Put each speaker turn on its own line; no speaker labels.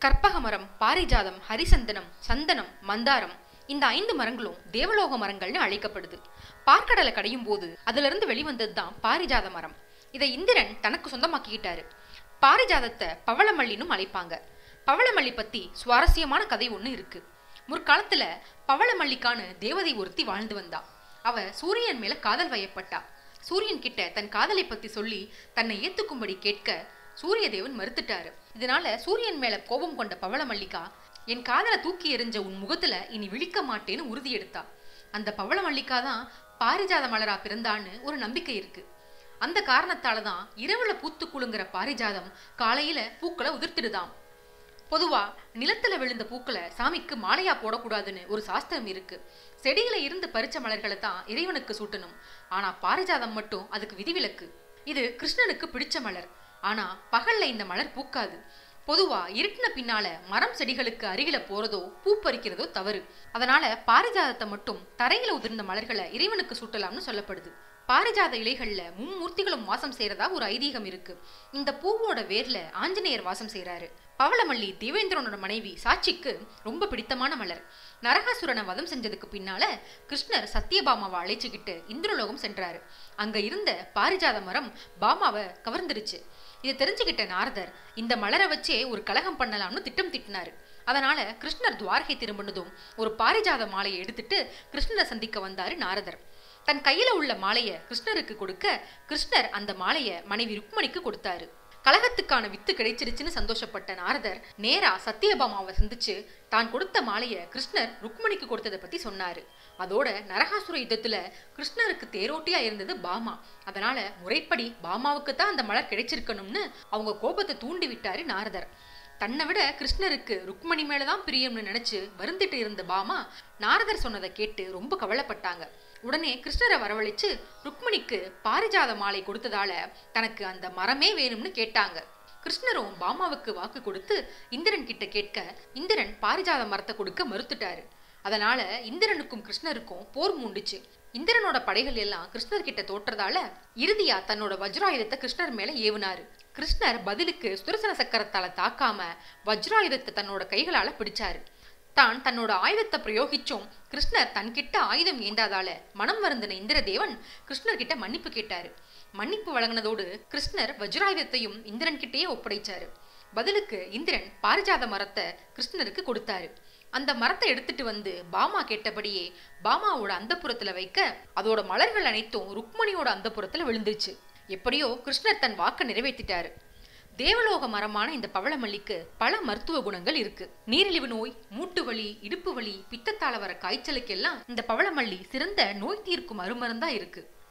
கற்பக மரம் பாரிஜாதம் ஹரிசந்தனம் சந்தனம் மந்தாரம் இந்த ஐந்து மரங்களும் தேவலோக மரங்கள்னு அழைக்கப்படுது பார்க்கடலை கடையும் போது அதுல இருந்து வெளிவந்தது தான் பாரிஜாத மரம் இதை இந்திரன் தனக்கு சொந்தமாக்கிக்கிட்டாரு பாரிஜாதத்தை பவளமல்லினும் அழைப்பாங்க பவளமல்லி பத்தி சுவாரஸ்யமான கதை ஒண்ணு இருக்கு முற்காலத்துல பவளமல்லிக்கான தேவதை ஒருத்தி வாழ்ந்து வந்தா அவ சூரியன் மேல காதல் வயப்பட்டா சூரியன் கிட்ட தன் காதலை பத்தி சொல்லி தன்னை ஏத்துக்கும்படி கேட்க சூரிய தேவன் மறுத்துட்டாரு இதனால சூரியன் மேல கோபம் கொண்ட பவளமல்லிகா என் காதலை தூக்கி எறிஞ்ச உன் முகத்துல இனி விழிக்க மாட்டேன்னு உறுதி எடுத்தா அந்த பவளமல்லிகா தான் பாரிஜாத மலரா பிறந்தான்னு ஒரு நம்பிக்கை இருக்கு அந்த காரணத்தால தான் இரவுல பூத்து குலுங்குற பாரிஜாதம் காலையில பூக்களை உதிர்த்திடுதாம் பொதுவா நிலத்துல விழுந்த பூக்களை சாமிக்கு மாலையா போடக்கூடாதுன்னு ஒரு சாஸ்திரம் இருக்கு செடியில இருந்து பறிச்ச மலர்களை தான் இறைவனுக்கு சூட்டணும் ஆனா பாரிஜாதம் மட்டும் அதுக்கு விதிவிலக்கு இது கிருஷ்ணனுக்கு பிடிச்ச மலர் ஆனா பகல்ல இந்த மலர் பூக்காது பொதுவா இருட்டின பின்னால மரம் செடிகளுக்கு அருகில போறதோ பூ பறிக்கிறதோ தவறு அதனால பாரிஜாதத்தை மட்டும் தரையில உதிர்ந்த மலர்களை இறைவனுக்கு சூட்டலாம்னு சொல்லப்படுது பாரிஜாத இலைகள்ல மும்மூர்த்திகளும் வாசம் செய்யறதா ஒரு ஐதீகம் இருக்கு இந்த பூவோட வேர்ல ஆஞ்சநேயர் வாசம் செய்யறாரு பவளமல்லி தேவேந்திரனோட மனைவி சாட்சிக்கு ரொம்ப பிடித்தமான மலர் நரகாசுரனை வதம் செஞ்சதுக்கு பின்னால கிருஷ்ணர் சத்தியபாமாவை அழைச்சுக்கிட்டு இந்திரலோகம் சென்றாரு அங்க இருந்த பாரிஜாத மரம் பாமாவை கவர்ந்துருச்சு இதை தெரிஞ்சுக்கிட்ட நாரதர் இந்த மலரை வச்சே ஒரு கலகம் பண்ணலாம்னு திட்டம் திட்டினாரு அதனால கிருஷ்ணர் துவாரகை திரும்பினதும் ஒரு பாரிஜாத மாலையை எடுத்துட்டு கிருஷ்ணரை சந்திக்க வந்தாரு நாரதர் தன் கையில உள்ள மாலையை கிருஷ்ணருக்கு கொடுக்க கிருஷ்ணர் அந்த மாலையை மனைவி ருக்மணிக்கு கொடுத்தாரு கலகத்துக்கான வித்து கிடைச்சிருச்சுன்னு சந்தோஷப்பட்ட நாரதர் நேரா சத்தியபாமாவை சந்திச்சு தான் கொடுத்த மாலையை கிருஷ்ணர் ருக்மணிக்கு கொடுத்ததை பத்தி சொன்னாரு அதோட நரகாசுர யுத்தத்துல கிருஷ்ணருக்கு தேரோட்டியா இருந்தது பாமா அதனால முறைப்படி பாமாவுக்கு தான் அந்த மலர் கிடைச்சிருக்கணும்னு அவங்க கோபத்தை தூண்டி விட்டாரு நாரதர் தன்னை விட கிருஷ்ணருக்கு ருக்மணி மேலதான் பிரியம்னு நினைச்சு வருந்திட்டு இருந்த பாமா நாரதர் சொன்னதை கேட்டு ரொம்ப கவலைப்பட்டாங்க உடனே கிருஷ்ணரை வரவழைச்சு ருக்மணிக்கு பாரிஜாத மாலை கொடுத்ததால தனக்கு அந்த மரமே வேணும்னு கேட்டாங்க கிருஷ்ணரும் பாமாவுக்கு வாக்கு கொடுத்து இந்திரன் கிட்ட கேட்க இந்திரன் பாரிஜாத மரத்தை கொடுக்க மறுத்துட்டாரு அதனால இந்திரனுக்கும் கிருஷ்ணருக்கும் போர் மூண்டுச்சு இந்திரனோட படைகள் எல்லாம் கிருஷ்ணர் கிட்ட தோற்றதால இறுதியா தன்னோட வஜ்ராயுதத்தை கிருஷ்ணர் மேல ஏவுனாரு கிருஷ்ணர் பதிலுக்கு சுதர்சன சக்கரத்தால தாக்காம வஜ்ராயுதத்தை தன்னோட கைகளால பிடிச்சாரு தான் தன்னோட ஆயுதத்தை பிரயோகிச்சும் கிருஷ்ணர் தன்கிட்ட ஆயுதம் ஏந்தாதால மனம் வருந்தின இந்திரதேவன் கிருஷ்ணர் கிட்ட மன்னிப்பு கேட்டாரு மன்னிப்பு வழங்கினதோடு கிருஷ்ணர் வஜ்ராயுதத்தையும் இந்திரன் கிட்டேயே ஒப்படைச்சாரு பதிலுக்கு இந்திரன் பாரிஜாத மரத்தை கிருஷ்ணருக்கு கொடுத்தாரு அந்த மரத்தை எடுத்துட்டு வந்து பாமா கேட்டபடியே பாமாவோட அந்தப்புறத்துல வைக்க அதோட மலர்கள் அனைத்தும் ருக்மணியோட அந்தப்புறத்துல விழுந்துச்சு எப்படியோ கிருஷ்ணர் தன் வாக்க நிறைவேற்றிட்டாரு தேவலோக மரமான இந்த பவளமல்லிக்கு பல மருத்துவ குணங்கள் இருக்கு நீரிழிவு நோய் மூட்டு வலி இடுப்பு வலி பித்தத்தால வர காய்ச்சலுக்கெல்லாம் இந்த பவளமல்லி சிறந்த நோய் தீர்க்கும் அருமருந்தா இருக்கு